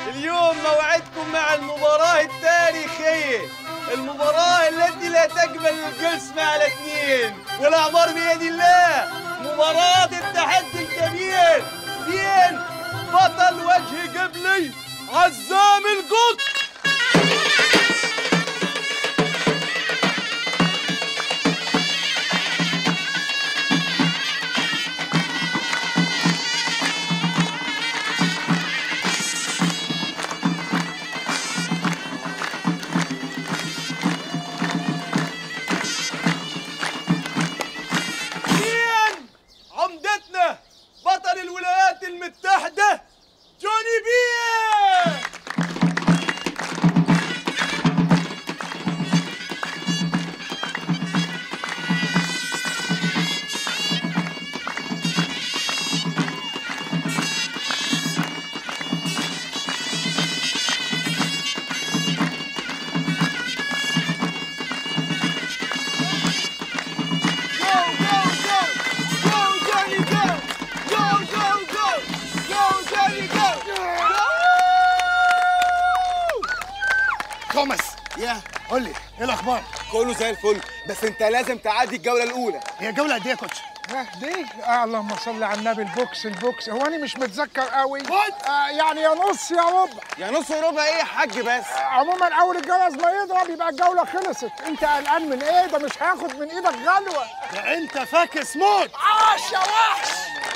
اليوم موعدكم مع المباراة التاريخية المباراة التي لا تقبل القسم على اثنين والأعمار بيد الله مباراة التحدي الكبير بين بطل وجه قبلي عزام القط مين عمدتنا بطل الولايات المتحدة جوني بيه Go, go, go! Go, Johnny, go! Go, go, go! Go, Johnny, go! توماس يا قول لي ايه الاخبار كله زي الفل بس انت لازم تعدي الجوله الاولى هي الجوله قد ايه يا كوتش ها دي آه اللهم صل على النبي البوكس البوكس هو انا مش متذكر قوي What؟ آه يعني يا نص يا ربع يا نص وربع ايه يا حاج بس آه عموما اول الجواز ما يضرب يبقى الجوله خلصت انت قلقان من ايه ده مش هياخد من ايدك غلوه ده انت فاكس موت عاش يا وحش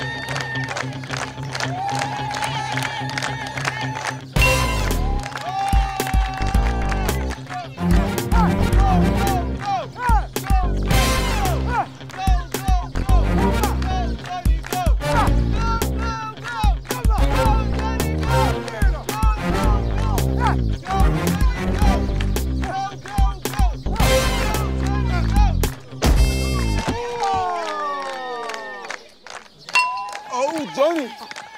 اوه جوني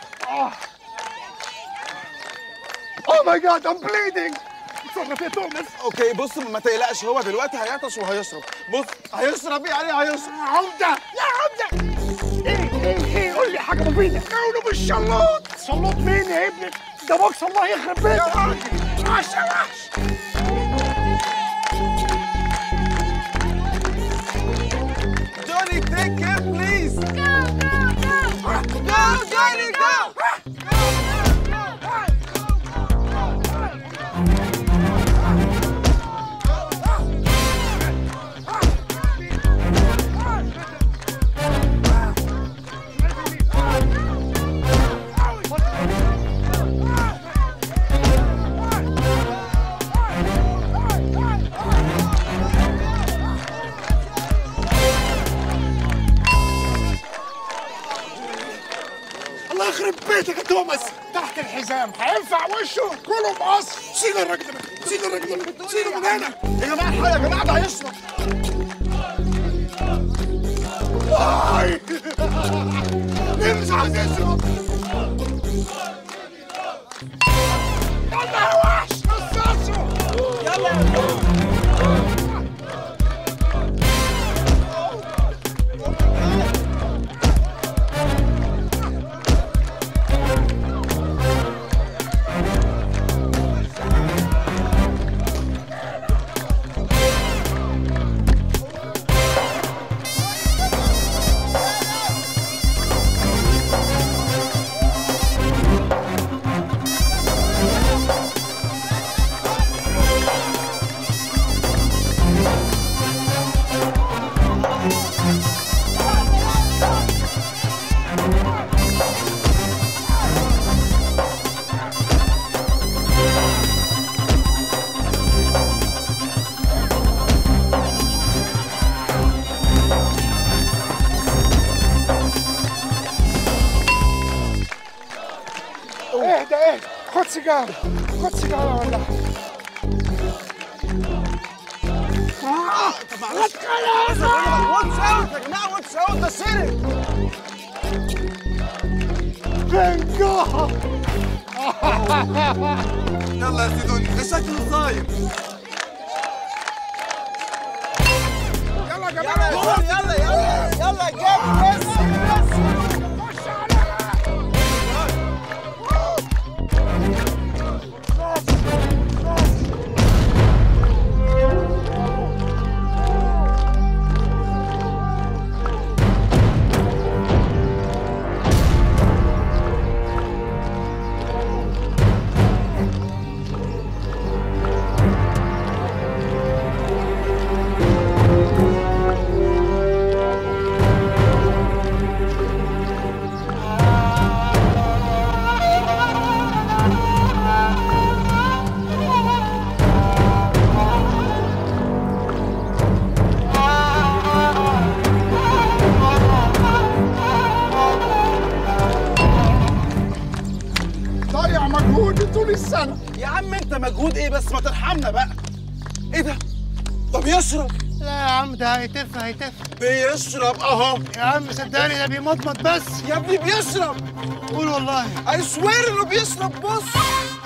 اوه ماي جاد ام بليدنج اتصرف يا توماس اوكي بص ما تقلقش هو دلوقتي هيعطش وهيشرب بص هيشرب ايه عليه هيشرب عمده يا عمده ايه ايه ايه قول لي حاجه مفيده قوله بالشلوط شلوط مين يا ابني ده بوكس الله يخرب بيتك عاش يا وحش جوني تيك كير بليز Go, Johnny, go! الله يخرب بيتك يا توماس تحت الحزام هينفع وشه كله مقص شيل الراجل ده شيل الراجل ده شيله من هنا يا جماعه الحق يا جماعه ده هيشرب واي ليه مش عايز يشرب يلا يا وحش نصاصه اهدى اهدى خد سيجاره خد سيجاره ولا واتس اوت يا جماعه واتس اوت ده سرق ثانك جاد يلا يا سيدوني ده شكله صايم يلا يا جماعه يلا يلا يلا جاب بس خش عليها طول السنه يا عم انت مجهود ايه بس ما ترحمنا بقى ايه ده طب يشرب لا يا عم ده هيتف هيتف بيشرب اهو يا عم صدقني ده بيمضمض بس يا ابني بيشرب قول والله اي سوير انه بيشرب بص